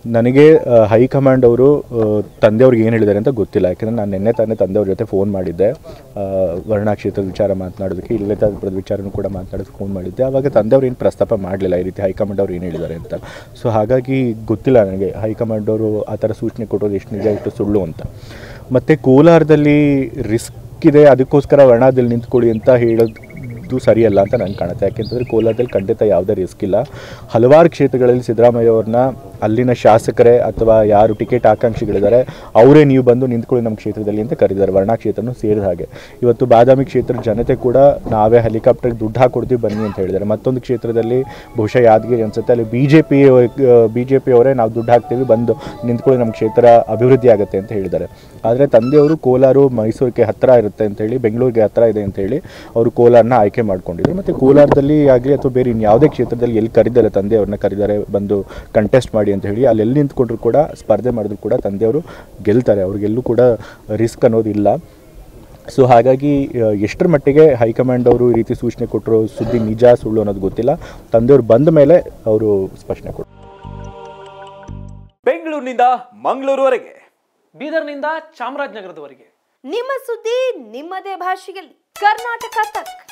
ನನಗೆ ಆ, ಹೈಕಮಾಂಡ್ ಅವರು ಆ, ತಂದೆಯವ್ರಿಗೆ ಏನು ಹೇಳಿದ್ದಾರೆ ಅಂತ ಗೊತ್ತಿಲ್ಲ ಯಾಕಂದರೆ ನಾನು ನಿನ್ನೆ ತಾನೇ ತಂದೆಯವ್ರ ಜೊತೆ ಫೋನ್ ಮಾಡಿದ್ದೆ ಆ, ವರ್ಣಾ ಕ್ಷೇತ್ರದ ವಿಚಾರ ಮಾತನಾಡೋದಕ್ಕೆ ಇಲ್ಲೇ ತರದ ವಿಚಾರನೂ ಕೂಡ ಮಾತನಾಡೋದಕ್ಕೆ ಫೋನ್ ಮಾಡಿದ್ದೆ ಆವಾಗ ತಂದೆಯವ್ರು ಏನು ಪ್ರಸ್ತಾಪ ಮಾಡಲಿಲ್ಲ ಈ ರೀತಿ ಹೈಕಮಾಂಡ್ ಅವ್ರು ಏನು ಹೇಳಿದ್ದಾರೆ ಅಂತ ಸೊ ಹಾಗಾಗಿ ಗೊತ್ತಿಲ್ಲ ನನಗೆ ಹೈಕಮಾಂಡ್ ಅವರು ಆ ಥರ ಸೂಚನೆ ಕೊಟ್ಟೋದು ಎಷ್ಟು ನಿಜ ಎಷ್ಟು ಸುಳ್ಳು ಅಂತ ಮತ್ತು ಕೋಲಾರದಲ್ಲಿ ರಿಸ್ಕ್ ಇದೆ ಅದಕ್ಕೋಸ್ಕರ ವರ್ಣಾದಲ್ಲಿ ನಿಂತ್ಕೊಳ್ಳಿ ಅಂತ ಹೇಳೋದು ಇದು ಸರಿಯಲ್ಲ ಅಂತ ನನಗೆ ಕಾಣುತ್ತೆ ಯಾಕೆಂತಂದರೆ ಕೋಲಾರದಲ್ಲಿ ಖಂಡಿತ ಯಾವುದೇ ರಿಸ್ಕ್ ಇಲ್ಲ ಹಲವಾರು ಕ್ಷೇತ್ರಗಳಲ್ಲಿ ಸಿದ್ದರಾಮಯ್ಯ ಅವ್ರನ್ನ ಅಲ್ಲಿನ ಶಾಸಕರೇ ಅಥವಾ ಯಾರು ಟಿಕೆಟ್ ಆಕಾಂಕ್ಷಿಗಳಿದ್ದಾರೆ ಅವರೇ ನೀವು ಬಂದು ನಿಂತ್ಕೊಳ್ಳಿ ನಮ್ಮ ಕ್ಷೇತ್ರದಲ್ಲಿ ಅಂತ ಕರೆದಿದ್ದಾರೆ ವರ್ಣಾ ಕ್ಷೇತ್ರನೂ ಸೇರಿದ ಹಾಗೆ ಇವತ್ತು ಬಾದಾಮಿ ಕ್ಷೇತ್ರದ ಜನತೆ ಕೂಡ ನಾವೇ ಹೆಲಿಕಾಪ್ಟರ್ಗೆ ದುಡ್ಡು ಹಾಕೊಡ್ತೀವಿ ಬನ್ನಿ ಅಂತ ಹೇಳಿದ್ದಾರೆ ಮತ್ತೊಂದು ಕ್ಷೇತ್ರದಲ್ಲಿ ಬಹುಶಃ ಯಾದಗಿರಿ ಅನ್ಸುತ್ತೆ ಅಲ್ಲಿ B J P B J P ಅವರೇ ನಾವು ದುಡ್ಡು ಹಾಕ್ತೀವಿ ಬಂದು ನಿಂತ್ಕೊಳ್ಳಿ ನಮ್ಮ ಕ್ಷೇತ್ರ ಅಭಿವೃದ್ಧಿ ಆಗುತ್ತೆ ಅಂತ ಹೇಳಿದ್ದಾರೆ ಆದರೆ ತಂದೆಯವರು ಕೋಲಾರು ಮೈಸೂರಿಗೆ ಹತ್ತಿರ ಇರುತ್ತೆ ಅಂತ ಹೇಳಿ ಬೆಂಗಳೂರಿಗೆ ಹತ್ತಿರ ಇದೆ ಅಂತ ಹೇಳಿ ಅವರು ಕೋಲಾರನ ಆಯ್ಕೆ ಮಾಡ್ಕೊಂಡಿದ್ರು ಮತ್ತು ಕೋಲಾರದಲ್ಲಿ ಆಗಲಿ ಅಥವಾ ಬೇರೆ ಇನ್ಯಾವುದೇ ಕ್ಷೇತ್ರದಲ್ಲಿ ಎಲ್ಲಿ ಕರೀತಾರೆ ತಂದೆಯವ್ರನ್ನ ಕರೀತಾರೆ ಬಂದು ಕಂಟೆಸ್ಟ್ ಮಾಡಿ ಅಂತ ಹೇಳಿ ಅಲ್ಲಿ ಎಲ್ಲಿ ನಿಂತ್ಕೊಂಡ್ರು ಕೂಡ ಸ್ಪರ್ಧೆ ಮಾಡಿದ್ರು ಕೂಡ ತಂದೆಯವರು ಗೆಲ್ತಾರೆ ಅವ್ರಿಗೆಲ್ಲೂ ಕೂಡ ರಿಸ್ಕ್ ಅನ್ನೋದಿಲ್ಲ ಸೊ ಹಾಗಾಗಿ ಆ, ಎಷ್ಟರ ಮಟ್ಟಿಗೆ ಹೈಕಮಾಂಡ್ ಅವರು ಈ ರೀತಿ ಸೂಚನೆ ಕೊಟ್ಟರು ಸುದ್ದಿ ನಿಜ ಸುಳ್ಳು ಅನ್ನೋದು ಗೊತ್ತಿಲ್ಲ ತಂದೆಯವರು ಬಂದ ಮೇಲೆ ಅವರು ಸ್ಪಷ್ಟನೆ ಕೊಟ್ಟರು ಬೆಂಗಳೂರಿನಿಂದ ಮಂಗಳೂರುವರೆಗೆ ಬೀದರ್ನಿಂದ ಚಾಮರಾಜನಗರದವರೆಗೆ ನಿಮ್ಮ ಸುದ್ದಿ ನಿಮ್ಮದೇ ಭಾಷೆಯಲ್ಲಿ ಕರ್ನಾಟಕ ತಕ್